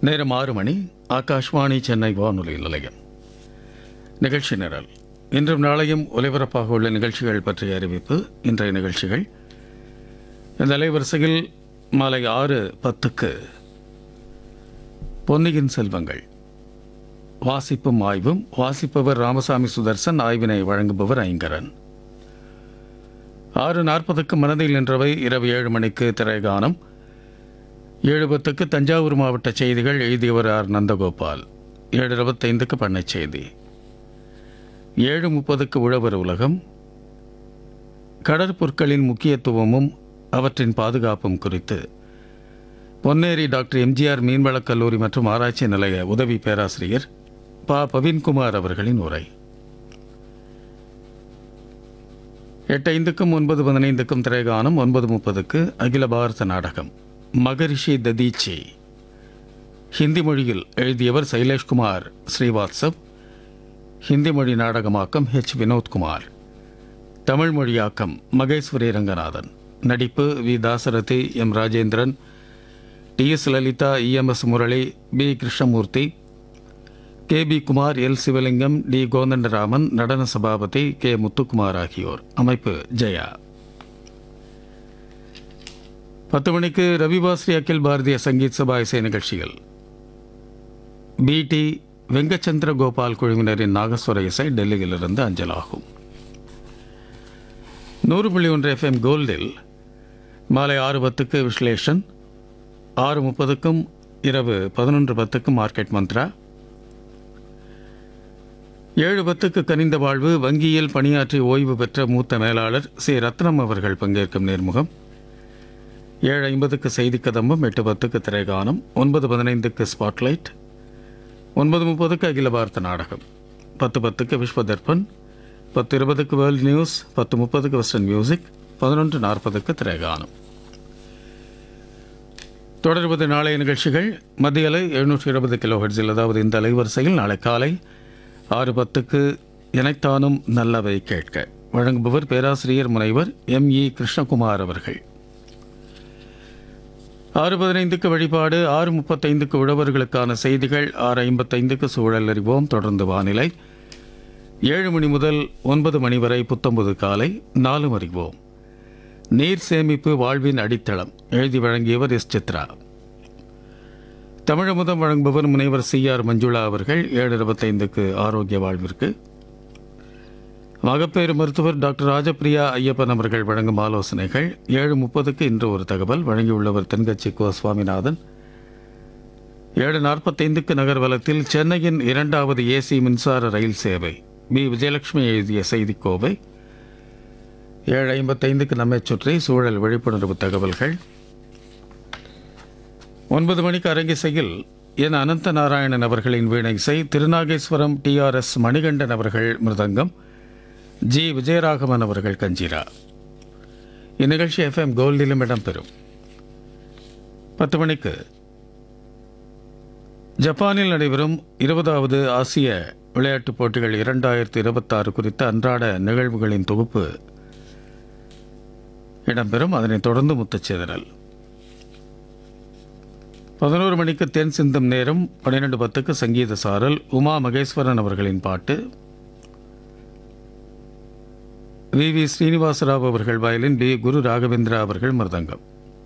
நேரம் ஆறு மணி ஆகாஷ்வாணி சென்னை வானொலி நிலையம் நிகழ்ச்சி நிரல் இன்றும் நாளையும் ஒலிபரப்பாக உள்ள நிகழ்ச்சிகள் பற்றிய அறிவிப்பு இன்றைய நிகழ்ச்சிகள் இந்த அலைவரிசையில் மாலை ஆறு பத்துக்கு பொன்னியின் செல்வங்கள் வாசிப்பும் ஆய்வும் வாசிப்பவர் ராமசாமி சுதர்சன் ஆய்வினை வழங்குபவர் ஐங்கரன் ஆறு நாற்பதுக்கு மனதில் நின்றவை இரவு ஏழு மணிக்கு திரைகானம் ஏழு பத்துக்கு தஞ்சாவூர் மாவட்ட செய்திகள் எழுதியவர் ஆர் நந்தகோபால் ஏழு இருபத்தைந்துக்கு பண்ணைச் செய்தி ஏழு முப்பதுக்கு உழவர் உலகம் கடற்பொருட்களின் முக்கியத்துவமும் அவற்றின் பாதுகாப்பும் குறித்து பொன்னேரி டாக்டர் எம்ஜிஆர் மீன்வளக் கல்லூரி மற்றும் ஆராய்ச்சி நிலைய உதவி பேராசிரியர் ப பவின்குமார் அவர்களின் உரை எட்டு ஐந்துக்கும் ஒன்பது பதினைந்துக்கும் திரைகானம் ஒன்பது முப்பதுக்கு அகில பாரத நாடகம் மகரிஷி ததீச்சி ஹிந்தி மொழியில் எழுதியவர் சைலேஷ்குமார் ஸ்ரீவாத்சவ் ஹிந்தி மொழி நாடகமாக்கம் ஹெச் வினோத்குமார் தமிழ் மொழியாக்கம் மகேஸ்வரி ரங்கநாதன் நடிப்பு V Dasarathi M Rajendran T S Lalitha EMS Murali P Krishnamurthy K P Kumar L Sivalingam T Kothandaraman நடன சபாபதி கே முத்துக்குமார் ஆகியோர் அமைப்பு ஜெயா பத்து மணிக்கு ரவிவாஸ்ரீ அகில் பாரதிய சங்கீத் சபா இசை நிகழ்ச்சிகள் பி டி வெங்கச்சந்திர கோபால் குழுவினரின் நாகஸ்வர இசை டெல்லியிலிருந்து அஞ்சலாகும் நூறு புள்ளி ஒன்று எஃப்எம் கோல்டில் மாலை ஆறு பத்துக்கு விஸ்லேஷன் ஆறு முப்பதுக்கும் இரவு பதினொன்று பத்துக்கும் மார்க்கெட் மந்த்ரா ஏழு பத்துக்கு கனிந்த வாழ்வு வங்கியில் பணியாற்றி ஓய்வு பெற்ற மூத்த மேலாளர் சி ரத்னம் அவர்கள் பங்கேற்கும் நேர்முகம் ஏழு ஐம்பதுக்கு செய்தி கதம்பம் எட்டு பத்துக்கு திரைகானம் ஒன்பது பதினைந்துக்கு ஸ்பாட்லைட் ஒன்பது முப்பதுக்கு அகில பாரத நாடகம் பத்து பத்துக்கு விஸ்வ தர்பன் பத்து இருபதுக்கு வேர்ல்ட் நியூஸ் பத்து முப்பதுக்கு வெஸ்டர்ன் மியூசிக் பதினொன்று நாற்பதுக்கு திரைகானம் தொடர்வது நாளைய நிகழ்ச்சிகள் மத்திய அலை எழுநூற்றி இருபது கிலோ ஹெட்ஸில் அதாவது இந்த அலைவரிசையில் நாளை காலை ஆறு பத்துக்கு இணைத்தானும் நல்லவை கேட்க வழங்குபவர் பேராசிரியர் முனைவர் எம் இ கிருஷ்ணகுமார் அவர்கள் ஆறு பதினைந்துக்கு வழிபாடு ஆறு முப்பத்தைந்துக்கு உழவர்களுக்கான செய்திகள் ஆறு ஐம்பத்தைந்துக்கு சூழல் அறிவோம் தொடர்ந்து வானிலை ஏழு மணி முதல் ஒன்பது மணி வரை புத்தம்பது காலை நாலு அறிவோம் நீர் சேமிப்பு வாழ்வின் அடித்தளம் எழுதி வழங்கியவர் எஸ் சித்ரா தமிழமுதம் வழங்குபவர் முனைவர் சி ஆர் மஞ்சுளா அவர்கள் ஏழு இருபத்தைந்துக்கு ஆரோக்கிய வாழ்விற்கு மகப்பேறு மருத்துவர் டாக்டர் ராஜபிரியா ஐயப்பன் அவர்கள் வழங்கும் ஆலோசனைகள் ஏழு முப்பதுக்கு இன்று ஒரு தகவல் வழங்கியுள்ளவர் தென்கட்சி கோ சுவாமிநாதன் ஏழு நாற்பத்தைந்துக்கு நகர்வலத்தில் சென்னையின் இரண்டாவது ஏசி மின்சார ரயில் சேவை பி விஜயலட்சுமி எழுதிய செய்திக்கோவை ஏழு ஐம்பத்தைந்துக்கு நம்மை சுற்றி சூழல் விழிப்புணர்வு தகவல்கள் ஒன்பது மணிக்கு அரங்கிசையில் என் அனந்த நாராயணன் அவர்களின் வீணை இசை திருநாகேஸ்வரம் டிஆர்எஸ் மணிகண்டன் அவர்கள் மிருதங்கம் ஜி விஜயராகவன் அவர்கள் கஞ்சிரா இந்நிகழ்ச்சி எஃப்எம் கோல்டிலும் இடம்பெறும் பத்து மணிக்கு ஜப்பானில் நடைபெறும் இருபதாவது ஆசிய விளையாட்டுப் போட்டிகள் இரண்டாயிரத்தி இருபத்தாறு குறித்த அன்றாட நிகழ்வுகளின் தொகுப்பு இடம்பெறும் அதனைத் தொடர்ந்து முத்துச்சிதறல் பதினோரு மணிக்கு தென் சிந்தும் நேரம் பன்னிரெண்டு பத்துக்கு சங்கீத சாரல் உமா மகேஸ்வரன் அவர்களின் பாட்டு வி வி ஸ்ரீனிவாசராவ் அவர்கள் வயலின் பி குரு ராகவேந்திரா அவர்கள் மிருதங்கம்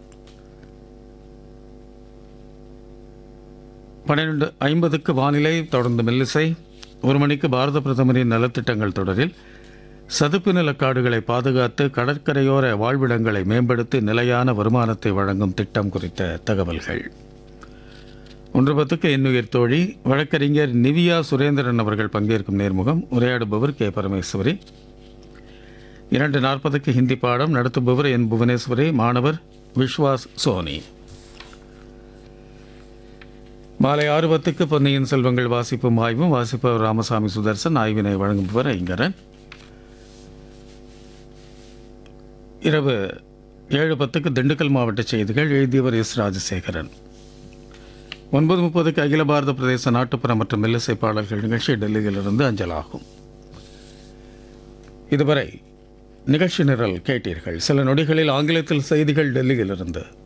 பன்னிரெண்டு ஐம்பதுக்கு வானிலை தொடர்ந்து மெல்லிசை ஒரு மணிக்கு பாரத பிரதமரின் நலத்திட்டங்கள் தொடரில் சதுப்பு நிலக்காடுகளை பாதுகாத்து கடற்கரையோர வாழ்விடங்களை மேம்படுத்தி நிலையான வருமானத்தை வழங்கும் திட்டம் குறித்த தகவல்கள் ஒன்று பத்துக்கு எண்ணுயிர் தோழி வழக்கறிஞர் நிவியா சுரேந்திரன் அவர்கள் பங்கேற்கும் நேர்முகம் உரையாடுபவர் கே பரமேஸ்வரி இரண்டு நாற்பதுக்கு ஹிந்தி பாடம் நடத்துபவர் என் புவனேஸ்வரி மாணவர் விஸ்வாஸ் சோனி மாலை ஆறு பத்துக்கு பொன்னியின் செல்வங்கள் வாசிப்பும் ஆய்வும் வாசிப்பவர் ராமசாமி சுதர்சன் ஆய்வினை வழங்குபவர் ஐங்கரன் இரவு ஏழு பத்துக்கு திண்டுக்கல் மாவட்ட செய்திகள் எழுதியவர் எஸ் ராஜசேகரன் ஒன்பது முப்பதுக்கு அகில பாரத பிரதேச நாட்டுப்புற மற்றும் மெல்லிசை பாடல்கள் நிகழ்ச்சி டெல்லியிலிருந்து அஞ்சலாகும் இதுவரை நிகழ்ச்சி நிரல் கேட்டீர்கள் சில நொடிகளில் ஆங்கிலத்தில் செய்திகள் டெல்லியிலிருந்து